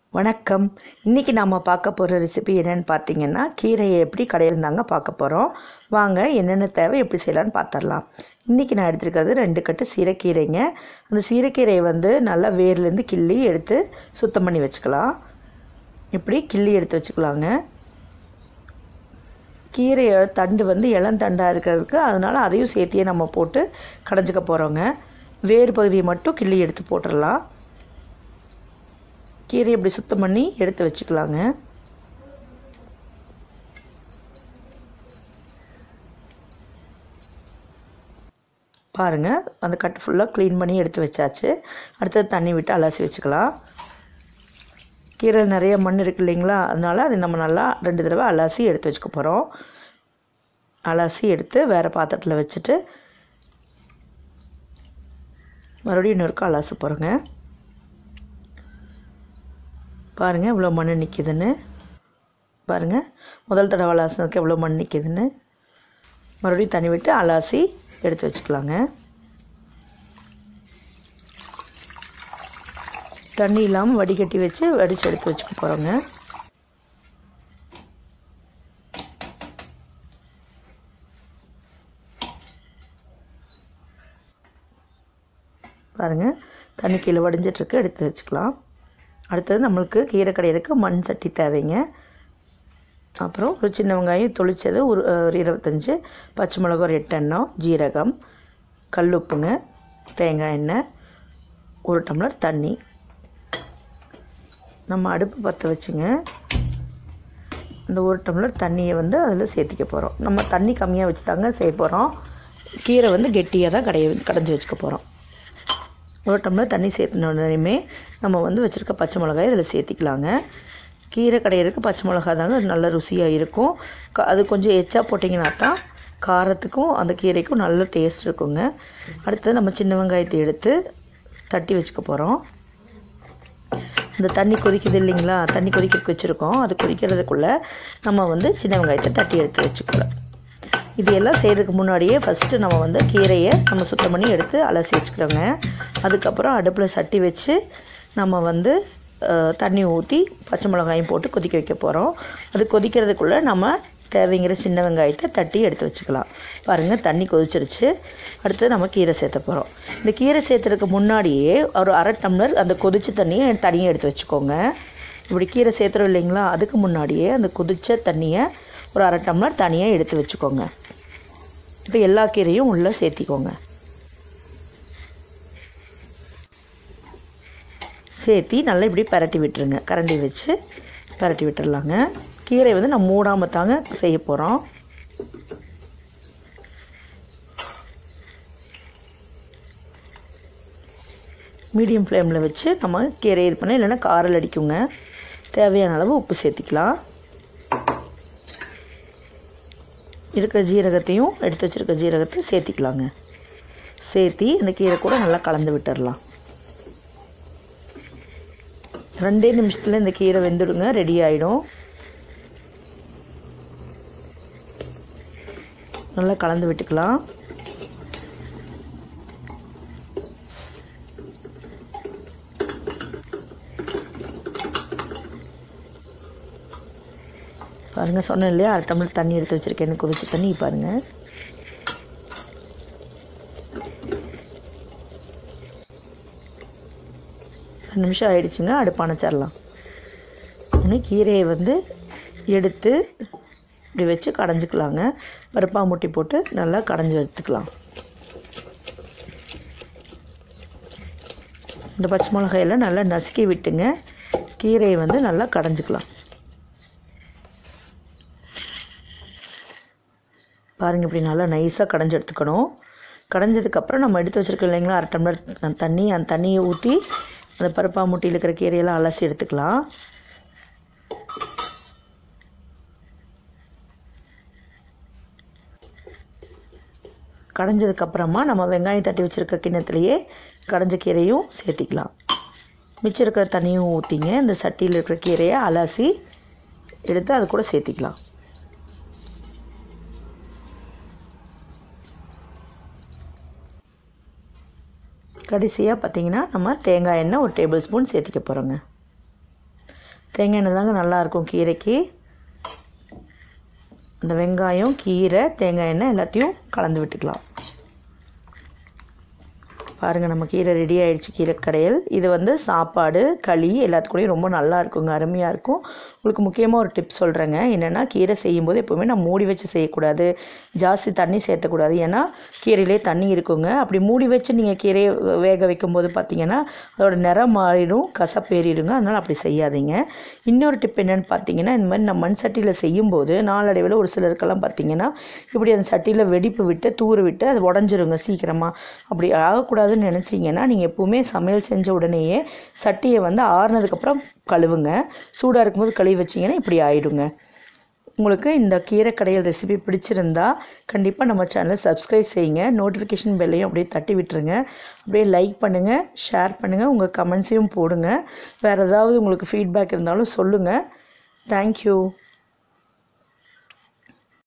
வணக்கம் இன்றைக்கி நாம் பார்க்க போகிற ரெசிபி என்னென்னு பார்த்தீங்கன்னா கீரையை எப்படி கடையில் தாங்க பார்க்க போகிறோம் வாங்க என்னென்ன தேவை எப்படி செய்யலான்னு பார்த்துடலாம் இன்றைக்கி நான் எடுத்துருக்கிறது ரெண்டு கட்டு சீரைக்கீரைங்க அந்த சீரைக்கீரையை வந்து நல்லா வேர்லேருந்து கிள்ளி எடுத்து சுத்தம் பண்ணி வச்சுக்கலாம் இப்படி கிள்ளி எடுத்து வச்சுக்கலாங்க கீரையை தண்டு வந்து இளந்தண்டாக இருக்கிறதுக்கு அதனால் அதையும் சேர்த்தியே நம்ம போட்டு கடைஞ்சிக்க போகிறோங்க வேறு பகுதியை மட்டும் கிள்ளி எடுத்து போட்டுடலாம் கீரையை இப்படி சுத்தம் பண்ணி எடுத்து வச்சுக்கலாங்க பாருங்கள் அந்த கட்டு ஃபுல்லாக க்ளீன் பண்ணி எடுத்து வச்சாச்சு அடுத்தது தண்ணி விட்டு அலசி வச்சுக்கலாம் கீரை நிறைய மண் இருக்கு இல்லைங்களா அதனால் அது நம்ம நல்லா ரெண்டு தடவை அலசி எடுத்து வச்சுக்க போகிறோம் அலசி எடுத்து வேறு பாத்திரத்தில் வச்சுட்டு மறுபடியும் இன்னொருக்கா அலச போகிறோங்க பாருங்கள் இவ்வளோ மண் நிற்கிதுன்னு பாருங்கள் முதல் தடவை அலாசினதுக்கு எவ்வளோ மண் நிற்கிதுன்னு மறுபடியும் தண்ணி விட்டு அலாசி எடுத்து வச்சுக்கலாங்க தண்ணி இல்லாமல் வடிகட்டி வச்சு வடித்து எடுத்து வச்சுக்க போகிறோங்க பாருங்கள் தண்ணி கீழே வடிஞ்சிட்ருக்கு எடுத்து வச்சுக்கலாம் அடுத்தது நம்மளுக்கு கீரை கடையிறதுக்கு மண் சட்டி தேவைங்க அப்புறம் ஒரு சின்ன வெங்காயம் தொளிச்சது ஒரு ஒரு இருபத்தஞ்சி பச்சை மிளகா ஒரு எட்டு எண்ணெய் ஜீரகம் கல்லுப்புங்க தேங்காய் எண்ணெய் ஒரு டம்ளர் தண்ணி நம்ம அடுப்பு பற்ற வச்சுங்க இந்த ஒரு டம்ளர் தண்ணியை வந்து அதில் சேர்த்திக்க போகிறோம் நம்ம தண்ணி கம்மியாக வச்சு தாங்க செய்ய போகிறோம் கீரை வந்து கெட்டியாக தான் கடைய கடைஞ்சி வச்சுக்க போகிறோம் ஒரு டம்ளர் தண்ணி சேர்த்துனோடனே நம்ம வந்து வச்சுருக்க பச்சை மிளகாய் இதில் சேர்த்திக்கலாங்க கீரை கடையிறதுக்கு பச்சை மிளகா தாங்க நல்ல ருசியாக இருக்கும் க அது கொஞ்சம் எச்சா போட்டிங்கன்னா தான் காரத்துக்கும் அந்த கீரைக்கும் நல்ல டேஸ்ட் இருக்குங்க அடுத்தது நம்ம சின்ன வெங்காயத்தை எடுத்து தட்டி வச்சுக்க போகிறோம் இந்த தண்ணி கொதிக்குது இல்லைங்களா தண்ணி கொதிக்க வச்சுருக்கோம் அது கொதிக்கிறதுக்குள்ளே நம்ம வந்து சின்ன வெங்காயத்தை தட்டி எடுத்து வச்சுக்கலாம் இது எல்லாம் செய்கிறதுக்கு முன்னாடியே ஃபஸ்ட்டு நம்ம வந்து கீரையை நம்ம சுத்தம் பண்ணி எடுத்து அலசி வச்சுக்கிறோங்க அதுக்கப்புறம் அடுப்பில் சட்டி வச்சு நம்ம வந்து தண்ணி ஊற்றி பச்சை மிளகாயும் போட்டு கொதிக்க வைக்க போகிறோம் அது கொதிக்கிறதுக்குள்ளே நம்ம தேவைங்கிற சின்ன வெங்காயத்தை தட்டி எடுத்து வச்சுக்கலாம் பாருங்கள் தண்ணி கொதிச்சிருச்சு அடுத்து நம்ம கீரை சேர்த்த போகிறோம் இந்த கீரை சேர்த்துறதுக்கு முன்னாடியே ஒரு அரை டம்ளர் அந்த கொதிச்ச தண்ணியை தனியாக எடுத்து வச்சுக்கோங்க இப்படி கீரை சேர்த்துறோம் இல்லைங்களா அதுக்கு முன்னாடியே அந்த கொதிச்ச தண்ணியை ஒரு அரை டம்ளர் தனியாக எடுத்து வச்சுக்கோங்க இப்போ எல்லா கீரையும் உள்ளே சேர்த்திக்கோங்க சேர்த்தி நல்லா இப்படி பரட்டி விட்டுருங்க கரண்டி வச்சு பரட்டி விட்டுடலாங்க கீரை வந்து நம்ம மூடாமல் தாங்க செய்ய போகிறோம் மீடியம் ஃப்ளேமில் வச்சு நம்ம கீரை இது பண்ண இல்லைன்னா காரல் அடிக்குங்க தேவையான அளவு உப்பு சேர்த்திக்கலாம் இருக்கிற ஜீரகத்தையும் எடுத்து வச்சுருக்க ஜீரகத்தை சேர்த்திக்கலாங்க சேர்த்தி இந்த கீரை கூட நல்லா கலந்து விட்டுடலாம் ரெண்டே நிமிஷத்தில் இந்த கீரை வெந்துடுங்க ரெடி ஆகிடும் நல்லா கலந்து விட்டுக்கலாம் பாருங்கள் சொன்னேன் இல்லையா அரை டம்ளர் தண்ணி எடுத்து வச்சுருக்கேன் கொதிச்ச தண்ணி பாருங்கள் ரெண்டு நிமிஷம் ஆயிடுச்சுங்க அடுப்பு அணைச்சிடலாம் இன்னும் கீரையை வந்து எடுத்து இப்படி வச்சு கடைஞ்சிக்கலாங்க பருப்பா முட்டி போட்டு நல்லா கடைஞ்சி எடுத்துக்கலாம் இந்த பச்சை மிளகாயெல்லாம் நல்லா நசுக்கி விட்டுங்க கீரையை வந்து நல்லா கடைஞ்சிக்கலாம் பாருங்கள் இப்படி நல்லா நைஸாக கடைஞ்சி எடுத்துக்கணும் கடைஞ்சதுக்கப்புறம் நம்ம எடுத்து வச்சுருக்கோம் இல்லைங்களா அரை டம்ளர் தண்ணி அந்த தண்ணியை ஊற்றி அந்த பருப்பா முட்டியில் இருக்கிற கீரையெல்லாம் அலசி எடுத்துக்கலாம் கடைஞ்சதுக்கப்புறமா நம்ம வெங்காயம் தட்டி வச்சுருக்க கிண்ணத்துலேயே கடைஞ்ச கீரையும் சேர்த்திக்கலாம் மிச்சம் இருக்கிற தண்ணியும் ஊற்றிங்க இந்த சட்டியில் இருக்கிற கீரையை அலசி எடுத்து அது கூட சேர்த்திக்கலாம் கடைசியாக பார்த்திங்கன்னா நம்ம தேங்காய் எண்ணெய் ஒரு டேபிள் ஸ்பூன் சேர்த்திக்க போகிறோங்க தேங்காய் எண்ணெய் தாங்க நல்லாயிருக்கும் கீரைக்கு இந்த வெங்காயம் கீரை தேங்காய் எண்ணெய் எல்லாத்தையும் கலந்து விட்டுக்கலாம் பாருங்கள் நம்ம கீரை ரெடி ஆயிடுச்சு கீரை கடையல் இது வந்து சாப்பாடு களி எல்லாத்துக்கூடயும் ரொம்ப நல்லா இருக்குங்க அருமையாக இருக்கும் உங்களுக்கு முக்கியமாக ஒரு டிப் சொல்கிறேங்க என்னென்னா கீரை செய்யும்போது எப்போவுமே நான் மூடி வச்சு செய்யக்கூடாது ஜாஸ்தி தண்ணி சேர்த்தக்கூடாது ஏன்னா கீரையிலே தண்ணி இருக்குங்க அப்படி மூடி வச்சு நீங்கள் கீரையை வேக வைக்கும்போது பார்த்தீங்கன்னா அதோட நிறம் மாறிடும் கசப்பேறிடுங்க அதனால் அப்படி செய்யாதீங்க இன்னொரு டிப் என்னென்னு பார்த்தீங்கன்னா இந்த மாதிரி நம்ம மண் சட்டியில் செய்யும்போது நாளடைவில் ஒரு சிலருக்கெல்லாம் பார்த்தீங்கன்னா இப்படி அந்த சட்டியில் வெடிப்பு விட்டு தூறு விட்டு அது உடஞ்சிருங்க சீக்கிரமாக அப்படி ஆகக்கூடாதுன்னு நினச்சிங்கன்னா நீங்கள் எப்போவுமே சமையல் செஞ்ச உடனேயே சட்டியை வந்து ஆறுனதுக்கப்புறம் கழுவுங்க சூடாக இருக்கும்போது கழுவி வச்சிங்கன்னா இப்படி ஆயிடுங்க உங்களுக்கு இந்த கீரை கடையல் ரெசிபி பிடிச்சிருந்தா கண்டிப்பாக நம்ம சேனலை சப்ஸ்கிரைப் செய்யுங்க நோட்டிஃபிகேஷன் பெல்லையும் அப்படியே தட்டி விட்டுருங்க அப்படியே லைக் பண்ணுங்கள் ஷேர் பண்ணுங்கள் உங்கள் கமெண்ட்ஸையும் போடுங்க வேறு ஏதாவது உங்களுக்கு ஃபீட்பேக் இருந்தாலும் சொல்லுங்கள் தேங்க்யூ